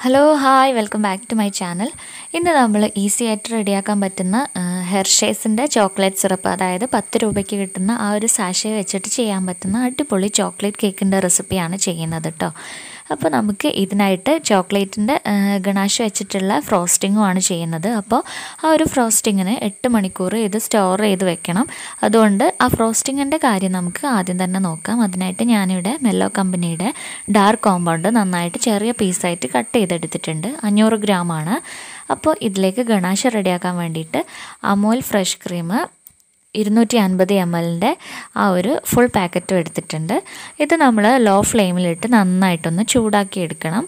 hello hi welcome back to my channel ഇന്ന് നമ്മൾ easy ആയിട്ട് റെഡിയാക്കാൻ പറ്റുന്ന ഹെർഷേസിൻ്റെ ചോക്ലേറ്റ് സിറപ്പ് അതായത് പത്ത് രൂപയ്ക്ക് കിട്ടുന്ന ആ ഒരു സാഷെ വെച്ചിട്ട് ചെയ്യാൻ പറ്റുന്ന അടിപൊളി ചോക്ലേറ്റ് കേക്കിൻ്റെ റെസിപ്പിയാണ് ചെയ്യുന്നത് കേട്ടോ അപ്പോൾ നമുക്ക് ഇതിനായിട്ട് ചോക്ലേറ്റിൻ്റെ ഗണാഷ് വെച്ചിട്ടുള്ള ഫ്രോസ്റ്റിങ്ങുമാണ് ചെയ്യുന്നത് അപ്പോൾ ആ ഒരു ഫ്രോസ്റ്റിങ്ങിന് എട്ട് മണിക്കൂർ ഇത് സ്റ്റോർ ചെയ്ത് വെക്കണം അതുകൊണ്ട് ആ ഫ്രോസ്റ്റിങ്ങിൻ്റെ കാര്യം നമുക്ക് ആദ്യം തന്നെ നോക്കാം അതിനായിട്ട് ഞാനിവിടെ മെല്ലോ കമ്പനിയുടെ ഡാർക്ക് കോമ്പൗണ്ട് നന്നായിട്ട് ചെറിയ പീസായിട്ട് കട്ട് ചെയ്തെടുത്തിട്ടുണ്ട് അഞ്ഞൂറ് ഗ്രാമാണ് അപ്പോൾ ഇതിലേക്ക് ഗണാഷ് റെഡിയാക്കാൻ വേണ്ടിയിട്ട് അമൂൽ ഫ്രഷ് ക്രീം ഇരുന്നൂറ്റി അൻപത് എം എല്ലിൻ്റെ ആ ഒരു ഫുൾ പാക്കറ്റും എടുത്തിട്ടുണ്ട് ഇത് നമ്മൾ ലോ ഫ്ലെയിമിലിട്ട് നന്നായിട്ടൊന്ന് ചൂടാക്കി എടുക്കണം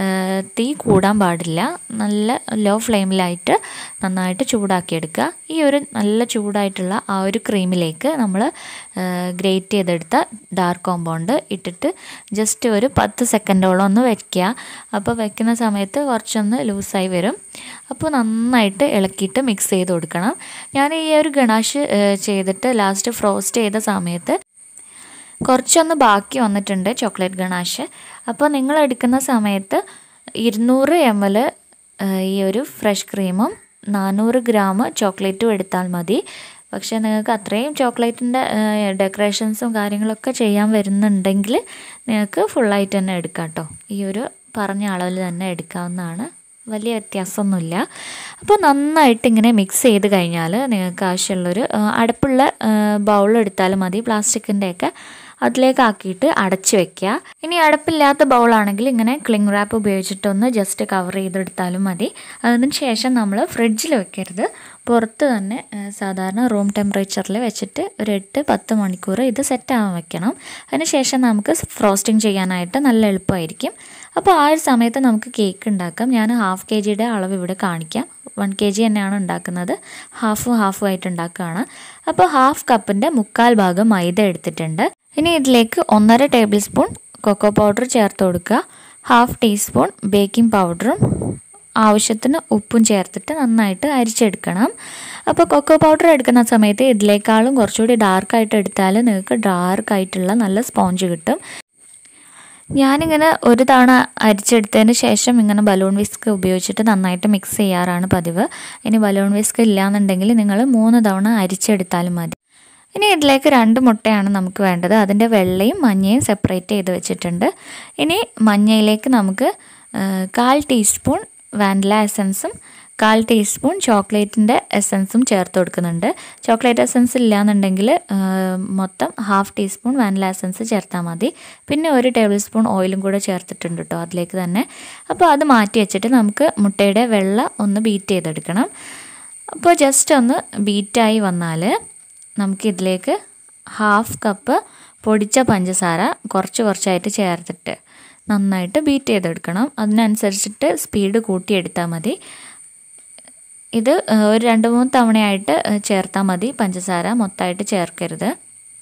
തീ കൂടാൻ പാടില്ല നല്ല ലോ ഫ്ലെയിമിലായിട്ട് നന്നായിട്ട് ചൂടാക്കി എടുക്കുക ഈ ഒരു നല്ല ചൂടായിട്ടുള്ള ആ ഒരു ക്രീമിലേക്ക് നമ്മൾ ഗ്രേറ്റ് ചെയ്തെടുത്ത ഡാർക്ക് കോമ്പൗണ്ട് ഇട്ടിട്ട് ജസ്റ്റ് ഒരു പത്ത് സെക്കൻഡോളം ഒന്ന് വയ്ക്കുക അപ്പോൾ വെക്കുന്ന സമയത്ത് കുറച്ചൊന്ന് ലൂസായി വരും അപ്പോൾ നന്നായിട്ട് ഇളക്കിയിട്ട് മിക്സ് ചെയ്ത് കൊടുക്കണം ഞാൻ ഈ ഒരു ഗണാഷ് ചെയ്തിട്ട് ലാസ്റ്റ് ഫ്രോസ്റ്റ് ചെയ്ത സമയത്ത് കുറച്ചൊന്ന് ബാക്കി വന്നിട്ടുണ്ട് ചോക്ലേറ്റ് ഗണാഷ് അപ്പോൾ നിങ്ങൾ എടുക്കുന്ന സമയത്ത് ഇരുന്നൂറ് എം എൽ ഈ ഒരു ഫ്രഷ് ക്രീമും നാനൂറ് ഗ്രാം ചോക്ലേറ്റും എടുത്താൽ മതി പക്ഷേ നിങ്ങൾക്ക് അത്രയും ചോക്ലേറ്റിൻ്റെ ഡെക്കറേഷൻസും കാര്യങ്ങളൊക്കെ ചെയ്യാൻ വരുന്നുണ്ടെങ്കിൽ നിങ്ങൾക്ക് ഫുള്ളായിട്ട് തന്നെ എടുക്കാം കേട്ടോ ഈ ഒരു പറഞ്ഞ അളവിൽ തന്നെ എടുക്കാവുന്നതാണ് വലിയ വ്യത്യാസമൊന്നുമില്ല അപ്പോൾ നന്നായിട്ട് ഇങ്ങനെ മിക്സ് ചെയ്ത് കഴിഞ്ഞാൽ നിങ്ങൾക്ക് ആവശ്യമുള്ളൊരു അടുപ്പുള്ള ബൗൾ എടുത്താലും മതി പ്ലാസ്റ്റിക്കിൻ്റെയൊക്കെ അതിലേക്ക് ആക്കിയിട്ട് അടച്ചു വെക്കുക ഇനി അടപ്പില്ലാത്ത ബൗളാണെങ്കിൽ ഇങ്ങനെ ക്ലിങ് റാപ്പ് ഉപയോഗിച്ചിട്ടൊന്ന് ജസ്റ്റ് കവർ ചെയ്തെടുത്താലും മതി അതിന് ശേഷം നമ്മൾ ഫ്രിഡ്ജിൽ വെക്കരുത് പുറത്ത് തന്നെ സാധാരണ റൂം ടെമ്പറേച്ചറിൽ വെച്ചിട്ട് ഒരു എട്ട് പത്ത് മണിക്കൂർ ഇത് സെറ്റ് ആവാൻ വെക്കണം അതിനുശേഷം നമുക്ക് ഫ്രോസ്റ്റിംഗ് ചെയ്യാനായിട്ട് നല്ല എളുപ്പമായിരിക്കും അപ്പോൾ ആ ഒരു സമയത്ത് നമുക്ക് കേക്ക് ഉണ്ടാക്കാം ഞാൻ ഹാഫ് കെ ജിയുടെ അളവ് ഇവിടെ കാണിക്കാം വൺ കെ ജി തന്നെയാണ് ഉണ്ടാക്കുന്നത് ഹാഫും ഹാഫും ആയിട്ട് ഉണ്ടാക്കുകയാണ് അപ്പോൾ ഹാഫ് കപ്പിൻ്റെ മുക്കാൽ ഭാഗം മൈദ എടുത്തിട്ടുണ്ട് ഇനി ഇതിലേക്ക് ഒന്നര ടേബിൾ സ്പൂൺ കൊക്കോ പൗഡർ ചേർത്ത് കൊടുക്കുക ഹാഫ് ടീസ്പൂൺ ബേക്കിംഗ് പൗഡറും ആവശ്യത്തിന് ഉപ്പും ചേർത്തിട്ട് നന്നായിട്ട് അരിച്ചെടുക്കണം അപ്പോൾ കൊക്കോ പൗഡർ എടുക്കുന്ന സമയത്ത് ഇതിലേക്കാളും കുറച്ചുകൂടി ഡാർക്കായിട്ട് എടുത്താൽ നിങ്ങൾക്ക് ഡാർക്കായിട്ടുള്ള നല്ല സ്പോഞ്ച് കിട്ടും ഞാനിങ്ങനെ ഒരു തവണ അരിച്ചെടുത്തതിന് ശേഷം ഇങ്ങനെ ബലൂൺ വിസ്ക് ഉപയോഗിച്ചിട്ട് നന്നായിട്ട് മിക്സ് ചെയ്യാറാണ് പതിവ് ഇനി ബലൂൺ വിസ്ക് ഇല്ലയെന്നുണ്ടെങ്കിൽ നിങ്ങൾ മൂന്ന് തവണ അരിച്ചെടുത്താലും മതി ഇനി ഇതിലേക്ക് രണ്ട് മുട്ടയാണ് നമുക്ക് വേണ്ടത് അതിൻ്റെ വെള്ളയും മഞ്ഞയും സെപ്പറേറ്റ് ചെയ്ത് വെച്ചിട്ടുണ്ട് ഇനി മഞ്ഞയിലേക്ക് നമുക്ക് കാൽ ടീസ്പൂൺ വാനില എസൻസും കാൽ ടീസ്പൂൺ ചോക്ലേറ്റിൻ്റെ എസൻസും ചേർത്ത് കൊടുക്കുന്നുണ്ട് ചോക്ലേറ്റ് എസൻസ് ഇല്ലയെന്നുണ്ടെങ്കിൽ മൊത്തം ഹാഫ് ടീസ്പൂൺ വാനില എസൻസ് ചേർത്താൽ മതി പിന്നെ ഒരു ടേബിൾ സ്പൂൺ ഓയിലും കൂടെ ചേർത്തിട്ടുണ്ട് കേട്ടോ അതിലേക്ക് തന്നെ അപ്പോൾ അത് മാറ്റി വെച്ചിട്ട് നമുക്ക് മുട്ടയുടെ വെള്ള ഒന്ന് ബീറ്റ് ചെയ്തെടുക്കണം അപ്പോൾ ജസ്റ്റ് ഒന്ന് ബീറ്റായി വന്നാൽ നമുക്കിതിലേക്ക് ഹാഫ് കപ്പ് പൊടിച്ച പഞ്ചസാര കുറച്ച് കുറച്ചായിട്ട് ചേർത്തിട്ട് നന്നായിട്ട് ബീറ്റ് ചെയ്തെടുക്കണം അതിനനുസരിച്ചിട്ട് സ്പീഡ് കൂട്ടിയെടുത്താൽ മതി ഇത് ഒരു രണ്ട് മൂന്ന് തവണയായിട്ട് ചേർത്താൽ മതി പഞ്ചസാര മൊത്തമായിട്ട് ചേർക്കരുത്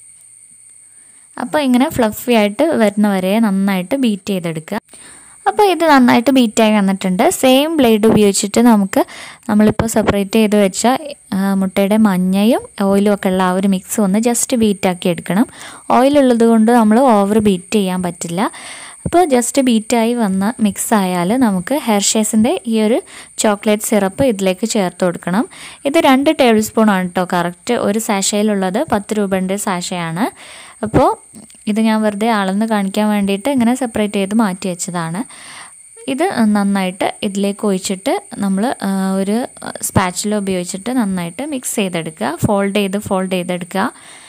അപ്പോൾ ഇങ്ങനെ ഫ്ലഫി ആയിട്ട് വരുന്നവരെ നന്നായിട്ട് ബീറ്റ് ചെയ്തെടുക്കുക അപ്പോൾ ഇത് നന്നായിട്ട് ബീറ്റായി വന്നിട്ടുണ്ട് സെയിം ബ്ലേഡ് ഉപയോഗിച്ചിട്ട് നമുക്ക് നമ്മളിപ്പോൾ സെപ്പറേറ്റ് ചെയ്ത് വെച്ച മുട്ടയുടെ മഞ്ഞയും ഓയിലും ഒക്കെ ഉള്ള ആ ഒരു മിക്സ് ഒന്ന് ജസ്റ്റ് ബീറ്റാക്കി എടുക്കണം ഓയിലുള്ളത് കൊണ്ട് നമ്മൾ ഓവർ ബീറ്റ് ചെയ്യാൻ പറ്റില്ല അപ്പോൾ ജസ്റ്റ് ബീറ്റായി വന്ന മിക്സ് ആയാൽ നമുക്ക് ഹെർഷേസിൻ്റെ ഈ ഒരു ചോക്ലേറ്റ് സിറപ്പ് ഇതിലേക്ക് ചേർത്ത് കൊടുക്കണം ഇത് രണ്ട് ടേബിൾ സ്പൂൺ ആണ് കേട്ടോ കറക്റ്റ് ഒരു സാഷയിലുള്ളത് പത്ത് രൂപേൻ്റെ സാഷയാണ് അപ്പോൾ ഇത് ഞാൻ വെറുതെ അളന്ന് കാണിക്കാൻ വേണ്ടിയിട്ട് ഇങ്ങനെ സെപ്പറേറ്റ് ചെയ്ത് മാറ്റി വെച്ചതാണ് ഇത് നന്നായിട്ട് ഇതിലേക്ക് ഒഴിച്ചിട്ട് നമ്മൾ ഒരു സ്പാച്ചില ഉപയോഗിച്ചിട്ട് നന്നായിട്ട് മിക്സ് ചെയ്തെടുക്കുക ഫോൾഡ് ചെയ്ത് ഫോൾഡ് ചെയ്തെടുക്കുക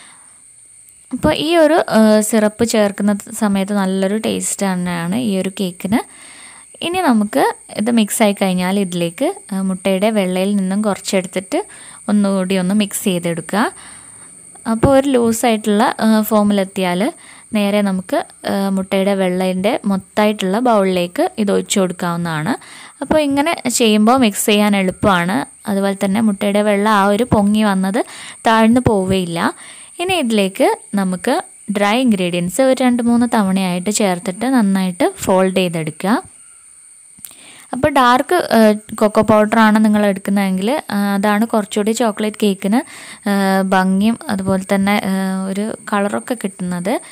അപ്പോൾ ഈ ഒരു സിറപ്പ് ചേർക്കുന്ന സമയത്ത് നല്ലൊരു ടേസ്റ്റ് തന്നെയാണ് ഈ ഒരു കേക്കിന് ഇനി നമുക്ക് ഇത് മിക്സായി കഴിഞ്ഞാൽ ഇതിലേക്ക് മുട്ടയുടെ വെള്ളയിൽ നിന്നും കുറച്ചെടുത്തിട്ട് ഒന്നുകൂടി ഒന്ന് മിക്സ് ചെയ്തെടുക്കുക അപ്പോൾ ഒരു ലൂസായിട്ടുള്ള ഫോമിലെത്തിയാൽ നേരെ നമുക്ക് മുട്ടയുടെ വെള്ളത്തിൻ്റെ മൊത്തമായിട്ടുള്ള ബൗളിലേക്ക് ഇത് ഒഴിച്ചു കൊടുക്കാവുന്നതാണ് അപ്പോൾ ഇങ്ങനെ ചെയ്യുമ്പോൾ മിക്സ് ചെയ്യാൻ എളുപ്പമാണ് അതുപോലെ തന്നെ മുട്ടയുടെ വെള്ളം ആ ഒരു പൊങ്ങി വന്നത് താഴ്ന്നു പോവുകയില്ല ഇനി ഇതിലേക്ക് നമുക്ക് ഡ്രൈ ഇൻഗ്രീഡിയൻസ് ഒരു രണ്ട് മൂന്ന് തവണയായിട്ട് ചേർത്തിട്ട് നന്നായിട്ട് ഫോൾഡ് ചെയ്തെടുക്കുക അപ്പോൾ ഡാർക്ക് കൊക്കോ പൗഡറാണ് നിങ്ങൾ എടുക്കുന്നതെങ്കിൽ അതാണ് കുറച്ചുകൂടി ചോക്ലേറ്റ് കേക്കിന് ഭംഗിയും അതുപോലെ തന്നെ ഒരു കളറൊക്കെ കിട്ടുന്നത്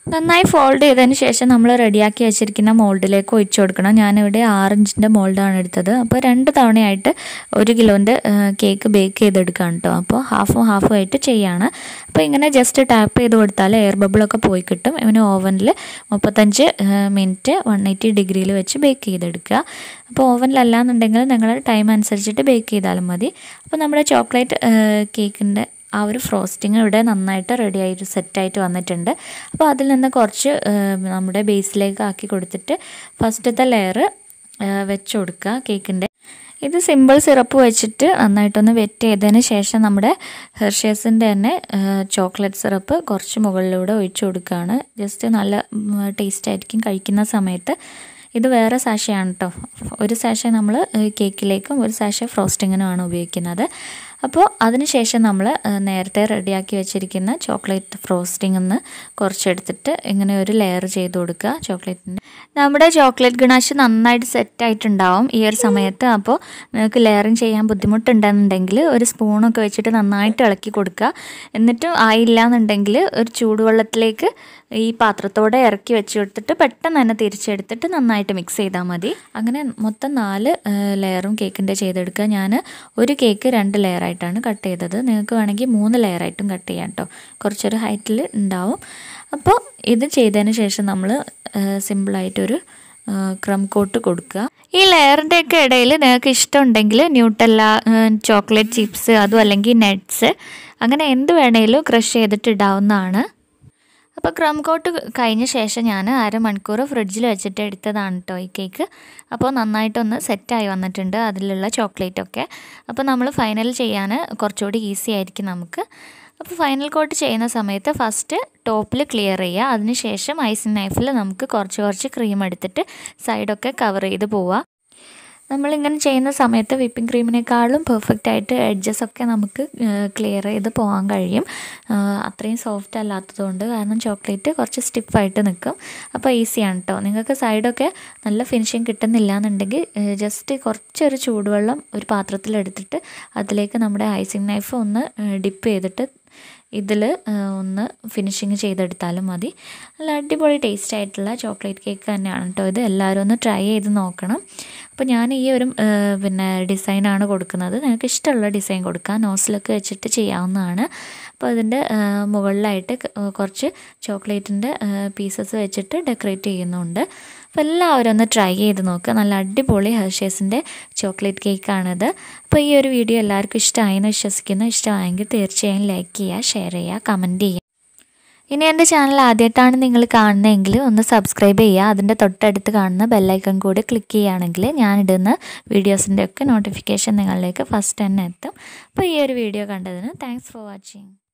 നന്നായി ഫോൾഡ് ചെയ്തതിന് ശേഷം നമ്മൾ റെഡിയാക്കി വെച്ചിരിക്കുന്ന മോൾഡിലേക്ക് ഒഴിച്ചു കൊടുക്കണം ഞാനിവിടെ ആറ് ഇഞ്ചിൻ്റെ മോൾഡാണ് എടുത്തത് അപ്പോൾ രണ്ട് തവണയായിട്ട് ഒരു കിലോൻ്റെ കേക്ക് ബേക്ക് ചെയ്തെടുക്കുകയാണ് കേട്ടോ അപ്പോൾ ഹാഫും ഹാഫും ആയിട്ട് ചെയ്യാണ് അപ്പോൾ ഇങ്ങനെ ജസ്റ്റ് ടാപ്പ് ചെയ്ത് കൊടുത്താൽ എയർ ബബിളൊക്കെ പോയി കിട്ടും ഇവന് ഓവനിൽ മുപ്പത്തഞ്ച് മിനിറ്റ് വൺ എയ്റ്റി ഡിഗ്രിയിൽ വെച്ച് ബേക്ക് ചെയ്തെടുക്കുക അപ്പോൾ ഓവനിലല്ലാന്നുണ്ടെങ്കിൽ നിങ്ങൾ ടൈം അനുസരിച്ചിട്ട് ബേക്ക് ചെയ്താലും മതി അപ്പോൾ നമ്മുടെ ചോക്ലേറ്റ് കേക്കിൻ്റെ ആ ഒരു ഫ്രോസ്റ്റിങ് ഇവിടെ നന്നായിട്ട് റെഡി ആയിട്ട് സെറ്റായിട്ട് വന്നിട്ടുണ്ട് അപ്പോൾ അതിൽ നിന്ന് കുറച്ച് നമ്മുടെ ബേസിലേക്ക് ആക്കി കൊടുത്തിട്ട് ഫസ്റ്റത്തെ ലെയർ വെച്ച് കൊടുക്കുക കേക്കിൻ്റെ ഇത് സിമ്പിൾ സിറപ്പ് വെച്ചിട്ട് നന്നായിട്ടൊന്ന് വെറ്റ് ചെയ്തതിന് ശേഷം നമ്മുടെ ഹെർഷേസിൻ്റെ തന്നെ ചോക്ലേറ്റ് സിറപ്പ് കുറച്ച് മുകളിലൂടെ ഒഴിച്ചു കൊടുക്കുകയാണ് ജസ്റ്റ് നല്ല ടേസ്റ്റ് ആയിരിക്കും കഴിക്കുന്ന സമയത്ത് ഇത് വേറെ സാഷയാണ് കേട്ടോ ഒരു സാഷ നമ്മൾ കേക്കിലേക്കും ഒരു സാഷ ഫ്രോസ്റ്റിങ്ങിനുമാണ് ഉപയോഗിക്കുന്നത് അപ്പോൾ അതിനുശേഷം നമ്മൾ നേരത്തെ റെഡിയാക്കി വെച്ചിരിക്കുന്ന ചോക്ലേറ്റ് ഫ്രോസ്റ്റിംഗ് ഒന്ന് കുറച്ചെടുത്തിട്ട് ഇങ്ങനെ ഒരു ലെയർ ചെയ്ത് കൊടുക്കുക ചോക്ലേറ്റിൻ്റെ നമ്മുടെ ചോക്ലേറ്റ് ഗണാഷ് നന്നായിട്ട് സെറ്റായിട്ടുണ്ടാവും ഈ ഒരു സമയത്ത് അപ്പോൾ നിങ്ങൾക്ക് ലെയറിങ് ചെയ്യാൻ ബുദ്ധിമുട്ടുണ്ടെന്നുണ്ടെങ്കിൽ ഒരു സ്പൂണൊക്കെ വെച്ചിട്ട് നന്നായിട്ട് ഇളക്കി കൊടുക്കുക എന്നിട്ടും ആയില്ല എന്നുണ്ടെങ്കിൽ ഒരു ചൂടുവെള്ളത്തിലേക്ക് ഈ പാത്രത്തോടെ ഇറക്കി വെച്ച് കൊടുത്തിട്ട് പെട്ടെന്ന് തന്നെ തിരിച്ചെടുത്തിട്ട് നന്നായിട്ട് മിക്സ് ചെയ്താൽ മതി അങ്ങനെ മൊത്തം നാല് ലെയറും കേക്കിൻ്റെ ചെയ്തെടുക്കുക ഞാൻ ഒരു കേക്ക് രണ്ട് ലെയറായിട്ടാണ് കട്ട് ചെയ്തത് നിങ്ങൾക്ക് വേണമെങ്കിൽ മൂന്ന് ലെയറായിട്ടും കട്ട് ചെയ്യാം കേട്ടോ കുറച്ചൊരു ഹൈറ്റിൽ ഉണ്ടാവും അപ്പോൾ ഇത് ചെയ്തതിന് ശേഷം നമ്മൾ സിമ്പിളായിട്ടൊരു ക്രം കോട്ട് കൊടുക്കുക ഈ ലെയറിൻ്റെ ഒക്കെ ഇടയിൽ നിങ്ങൾക്ക് ഇഷ്ടമുണ്ടെങ്കിൽ ന്യൂട്ടല്ല ചോക്ലേറ്റ് ചിപ്സ് അതും അല്ലെങ്കിൽ നട്ട്സ് അങ്ങനെ എന്ത് വേണേലും ക്രഷ് ചെയ്തിട്ട് ഇടാവുന്നതാണ് അപ്പോൾ ക്രം കോട്ട് കഴിഞ്ഞ ശേഷം ഞാൻ അരമണിക്കൂർ ഫ്രിഡ്ജിൽ വെച്ചിട്ട് എടുത്തതാണ് കേട്ടോ ഈ കേക്ക് അപ്പോൾ നന്നായിട്ടൊന്ന് സെറ്റായി വന്നിട്ടുണ്ട് അതിലുള്ള ചോക്ലേറ്റൊക്കെ അപ്പോൾ നമ്മൾ ഫൈനൽ ചെയ്യാൻ കുറച്ചുകൂടി ഈസി ആയിരിക്കും നമുക്ക് അപ്പോൾ ഫൈനൽ കോട്ട് ചെയ്യുന്ന സമയത്ത് ഫസ്റ്റ് ടോപ്പിൽ ക്ലിയർ ചെയ്യുക അതിനുശേഷം ഐസിങ് നൈഫിൽ നമുക്ക് കുറച്ച് കുറച്ച് ക്രീം എടുത്തിട്ട് സൈഡൊക്കെ കവർ ചെയ്ത് പോവുക നമ്മളിങ്ങനെ ചെയ്യുന്ന സമയത്ത് വിപ്പിംഗ് ക്രീമിനേക്കാളും പെർഫെക്റ്റ് ആയിട്ട് എഡ്ജസ് ഒക്കെ നമുക്ക് ക്ലിയർ ചെയ്ത് പോകാൻ കഴിയും അത്രയും സോഫ്റ്റ് അല്ലാത്തതുകൊണ്ട് കാരണം ചോക്ലേറ്റ് കുറച്ച് സ്റ്റിഫായിട്ട് നിൽക്കും അപ്പോൾ ഈസിയാണ് കേട്ടോ നിങ്ങൾക്ക് സൈഡൊക്കെ നല്ല ഫിനിഷിങ് കിട്ടുന്നില്ല എന്നുണ്ടെങ്കിൽ ജസ്റ്റ് കുറച്ചൊരു ചൂടുവെള്ളം ഒരു പാത്രത്തിലെടുത്തിട്ട് അതിലേക്ക് നമ്മുടെ ഐസിങ് നൈഫ് ഒന്ന് ഡിപ്പ് ചെയ്തിട്ട് ഇതിൽ ഒന്ന് ഫിനിഷിങ് ചെയ്തെടുത്താലും മതി നല്ല അടിപൊളി ടേസ്റ്റ് ആയിട്ടുള്ള ചോക്ലേറ്റ് കേക്ക് തന്നെയാണ് കേട്ടോ ഇത് എല്ലാവരും ഒന്ന് ട്രൈ ചെയ്ത് നോക്കണം അപ്പോൾ ഞാൻ ഈ ഒരു പിന്നെ ഡിസൈനാണ് കൊടുക്കുന്നത് നിങ്ങൾക്ക് ഇഷ്ടമുള്ള ഡിസൈൻ കൊടുക്കാം നോസിലൊക്കെ വെച്ചിട്ട് ചെയ്യാവുന്നതാണ് അപ്പോൾ അതിൻ്റെ മുകളിലായിട്ട് കുറച്ച് ചോക്ലേറ്റിൻ്റെ പീസസ് വെച്ചിട്ട് ഡെക്കറേറ്റ് ചെയ്യുന്നുണ്ട് അപ്പോൾ എല്ലാവരും ഒന്ന് ട്രൈ ചെയ്ത് നോക്കുക നല്ല അടിപൊളി ഹെർഷേസിൻ്റെ ചോക്ലേറ്റ് കേക്കാണിത് അപ്പോൾ ഈ ഒരു വീഡിയോ എല്ലാവർക്കും ഇഷ്ടമായെന്ന് വിശ്വസിക്കുന്നു ഇഷ്ടമായെങ്കിൽ തീർച്ചയായും ലൈക്ക് ചെയ്യുക ഷെയർ ചെയ്യുക കമൻറ്റ് ചെയ്യുക ഇനി എൻ്റെ ചാനൽ ആദ്യമായിട്ടാണ് നിങ്ങൾ കാണുന്നതെങ്കിൽ ഒന്ന് സബ്സ്ക്രൈബ് ചെയ്യുക അതിൻ്റെ തൊട്ടടുത്ത് കാണുന്ന ബെല്ലൈക്കൺ കൂടി ക്ലിക്ക് ചെയ്യുകയാണെങ്കിൽ ഞാനിടുന്ന വീഡിയോസിൻ്റെ ഒക്കെ നോട്ടിഫിക്കേഷൻ നിങ്ങളിലേക്ക് ഫസ്റ്റ് തന്നെ എത്തും അപ്പോൾ ഈ ഒരു വീഡിയോ കണ്ടതിന് താങ്ക്സ് ഫോർ വാച്ചിങ്